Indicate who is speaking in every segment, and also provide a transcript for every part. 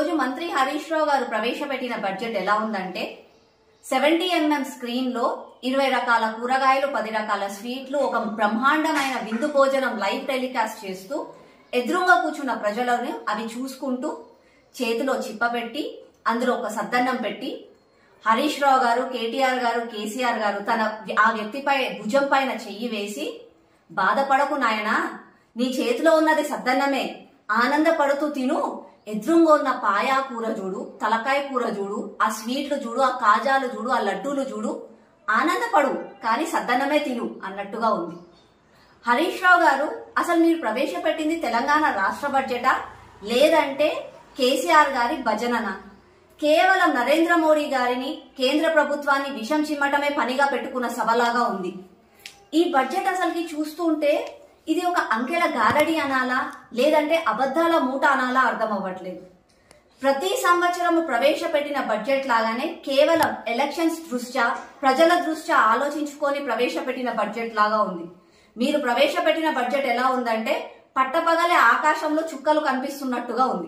Speaker 1: రోజు మంత్రి హరీష్ రావు గారు ప్రవేశపెట్టిన బడ్జెట్ ఎలా ఉందంటే సెవెంటీ ఎంఎం స్క్రీన్ లో ఇరవై రకాల కూరగాయలు పది రకాల స్వీట్లు ఒక బ్రహ్మాండమైన విందు భోజనం లైవ్ టెలికాస్ట్ చేస్తూ ఎదురుగా కూర్చున్న ప్రజలను అవి చూసుకుంటూ చేతిలో చిప్పబెట్టి అందులో ఒక సద్దన్నం పెట్టి హరీష్ రావు గారు కేటీఆర్ గారు కేసీఆర్ గారు తన ఆ వ్యక్తిపై భుజం పైన చెయ్యి వేసి బాధపడకు నాయనా నీ చేతిలో ఉన్నది సద్దన్నమే ఆనందపడుతూ తిను ఎదురుంగా ఉన్న పాయా కూర చూడు తలకాయ కూర చూడు ఆ స్వీట్లు చూడు ఆ కాజాలు చూడు ఆ లడ్డూలు చూడు ఆనందపడు కానీ సద్దన్నమే తిను అన్నట్టుగా ఉంది హరీష్ రావు గారు అసలు మీరు ప్రవేశపెట్టింది తెలంగాణ రాష్ట్ర బడ్జెటా లేదంటే కేసీఆర్ గారి భజననా కేవలం నరేంద్ర మోడీ గారిని కేంద్ర ప్రభుత్వాన్ని విషం చిమ్మటమే పనిగా పెట్టుకున్న సభలాగా ఉంది ఈ బడ్జెట్ అసలుకి చూస్తుంటే ఇది ఒక అంకెల గారడి అనాలా లేదంటే అబద్ధాల మూట అనాలా అర్థం అవ్వట్లేదు ప్రతి సంవత్సరం ప్రవేశపెట్టిన బడ్జెట్ లాగానే కేవలం ఎలక్షన్స్ దృష్ట్యా ప్రజల దృష్ట్యా ఆలోచించుకొని ప్రవేశపెట్టిన బడ్జెట్ లాగా ఉంది మీరు ప్రవేశపెట్టిన బడ్జెట్ ఎలా ఉందంటే పట్టపగలే ఆకాశంలో చుక్కలు కనిపిస్తున్నట్టుగా ఉంది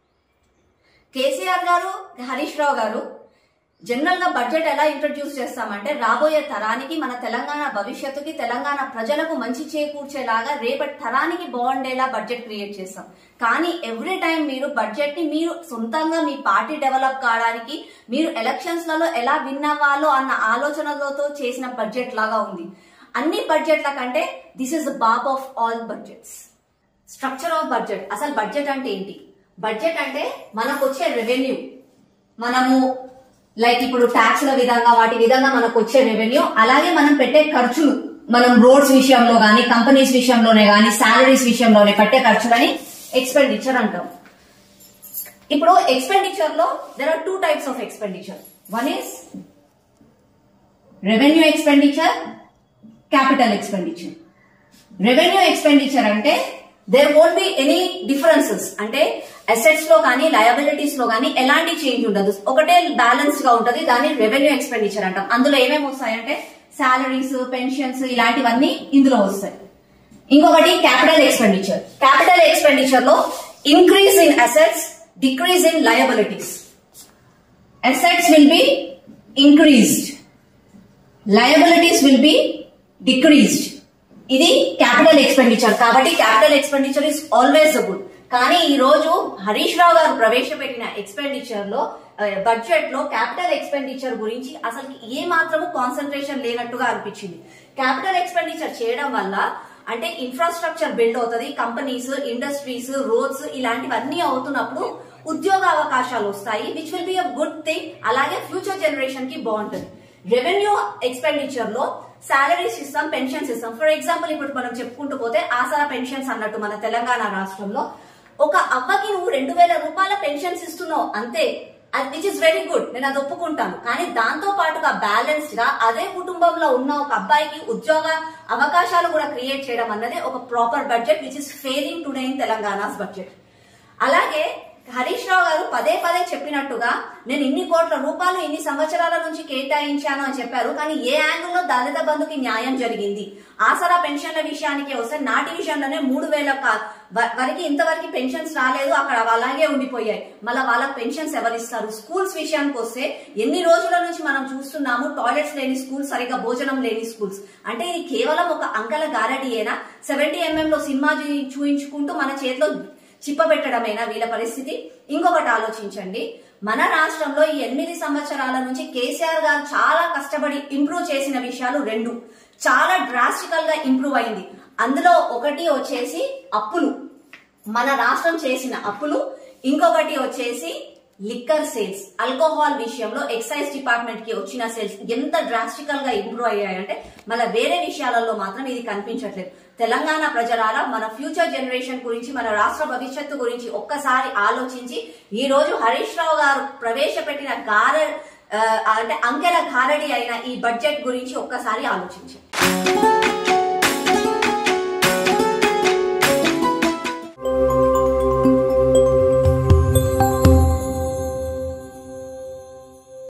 Speaker 1: కేసీఆర్ గారు హరీష్ రావు గారు జనరల్ గా బడ్జెట్ ఎలా ఇంట్రడ్యూస్ చేస్తామంటే రాబోయే తరానికి మన తెలంగాణ భవిష్యత్తుకి తెలంగాణ ప్రజలకు మంచి చేకూర్చేలాగా రేపటి తరానికి బాగుండేలా బడ్జెట్ క్రియేట్ చేస్తాం కానీ ఎవ్రీ టైం మీరు బడ్జెట్ ని మీరు సొంతంగా మీ పార్టీ డెవలప్ కావడానికి మీరు ఎలక్షన్స్ లలో ఎలా విన్ అవ్వాలో అన్న ఆలోచనలతో చేసిన బడ్జెట్ లాగా ఉంది అన్ని బడ్జెట్ల కంటే దిస్ ఇస్ ద బాప్ of all budgets structure of budget అసలు బడ్జెట్ అంటే ఏంటి బడ్జెట్ అంటే మనకు వచ్చే రెవెన్యూ మనము లైక్ ఇప్పుడు ట్యాక్స్ల విధంగా వాటి విధంగా మనకు వచ్చే రెవెన్యూ అలాగే మనం పెట్టే ఖర్చులు మనం రోడ్స్ విషయంలో గానీ కంపెనీస్ విషయంలోనే గానీ శాలరీస్ విషయంలోనే పెట్టే ఖర్చులని ఎక్స్పెండిచర్ అంటాం ఇప్పుడు ఎక్స్పెండిచర్ లో there are two types of expenditure one is revenue expenditure capital expenditure revenue expenditure అంటే there won't be any differences అంటే అసెట్స్ లో కానీ లయబిలిటీస్ లో కానీ ఎలాంటి చేంజ్ ఉండదు ఒకటే బ్యాలెన్స్ గా ఉంటది దాన్ని రెవెన్యూ ఎక్స్పెండిచర్ అంటాం అందులో ఏమేమి వస్తాయంటే శాలరీస్ పెన్షన్స్ ఇలాంటివన్నీ ఇందులో వస్తాయి ఇంకొకటి క్యాపిటల్ ఎక్స్పెండిచర్ క్యాపిటల్ ఎక్స్పెండిచర్ లో increase in assets decrease in liabilities assets will be increased liabilities will be decreased ఇది క్యాపిటల్ ఎక్స్పెండిచర్ కాబట్టి capital expenditure is always good కానీ ఈ రోజు హరీష్ రావు గారు ప్రవేశపెట్టిన ఎక్స్పెండిచర్ లో బడ్జెట్ లో క్యాపిటల్ ఎక్స్పెండిచర్ గురించి అసలు ఏ మాత్రము కాన్సన్ట్రేషన్ లేనట్టుగా అనిపించింది క్యాపిటల్ ఎక్స్పెండిచర్ చేయడం వల్ల అంటే ఇన్ఫ్రాస్ట్రక్చర్ బిల్డ్ అవుతుంది కంపెనీస్ ఇండస్ట్రీస్ రోడ్స్ ఇలాంటివన్నీ అవుతున్నప్పుడు ఉద్యోగ అవకాశాలు వస్తాయి which will be a good thing అలాగే ఫ్యూచర్ జనరేషన్ కి బాగుంటుంది రెవెన్యూ ఎక్స్పెండిచర్ లో సాలరీస్ ఇస్తాం పెన్షన్స్ ఇస్తాం ఫర్ ఎగ్జాంపుల్ ఇప్పుడు మనం చెప్పుకుంటూ పోతే ఆసరా పెన్షన్స్ అన్నట్టు మన తెలంగాణ రాష్ట్రంలో ఒక అవ్వకి నువ్వు రెండు వేల రూపాయల పెన్షన్స్ ఇస్తున్నావు అంతే విచ్ ఇస్ వెరీ గుడ్ నేను అది ఒప్పుకుంటాను కానీ దాంతో పాటుగా బ్యాలెన్స్డ్ గా అదే కుటుంబంలో ఉన్న ఒక అబ్బాయికి ఉద్యోగ అవకాశాలు కూడా క్రియేట్ చేయడం అన్నది ఒక proper budget which is failing today in Telangana's budget అలాగే హరీష్ రావు గారు పదే పదే చెప్పినట్టుగా నేను ఇన్ని కోట్ల రూపాయలు ఇన్ని సంవత్సరాల నుంచి కేటాయించాను అని చెప్పారు కానీ ఏ యాంగిల్లో దళిత బంధుకి న్యాయం జరిగింది ఆసరా పెన్షన్ల విషయానికి వస్తే నా డివిజన్లోనే మూడు వేల వరకు ఇంతవరకు పెన్షన్స్ రాలేదు అక్కడ అలాగే ఉండిపోయాయి మళ్ళీ వాళ్ళకి పెన్షన్స్ ఎవరిస్తారు స్కూల్స్ విషయానికి వస్తే ఎన్ని రోజుల నుంచి మనం చూస్తున్నాము టాయిలెట్స్ లేని స్కూల్స్ సరిగా భోజనం లేని స్కూల్స్ అంటే ఇది కేవలం ఒక అంకల గారడియేనా సెవెంటీ ఎంఎం లో సినిమా చూ- చూయించుకుంటూ మన చేతిలో చిప్పబెట్టడమేనా వీళ్ళ పరిస్థితి ఇంకొకటి ఆలోచించండి మన రాష్ట్రంలో ఈ ఎనిమిది సంవత్సరాల నుంచి కేసీఆర్ గారు చాలా కష్టపడి ఇంప్రూవ్ చేసిన విషయాలు రెండు చాలా డ్రాస్టికల్ గా ఇంప్రూవ్ అయింది అందులో ఒకటి వచ్చేసి అప్పులు మన రాష్ట్రం చేసిన అప్పులు ఇంకొకటి వచ్చేసి లిక్కర్ సేల్స్ ఆల్కహాల్ విషయంలో ఎక్సైజ్ డిపార్ట్మెంట్ కి వచ్చిన సేల్స్ ఎంత డ్రాస్టికల్ గా ఇంప్రూవ్ అయ్యాయంటే మన వేరే విషయాలలో మాత్రం ఇది కనిపించట్లేదు తెలంగాణ ప్రజలారా మన ఫ్యూచర్ జనరేషన్ గురించి మన రాష్ట్ర భవిష్యత్తు గురించి ఒక్కసారి ఆలోచించి ఈ రోజు హరీష్ రావు గారు ప్రవేశపెట్టిన గార ఆ, అంటే అంకెల గారడి అయిన ఈ బడ్జెట్ గురించి ఒక్కసారి ఆలోచించండి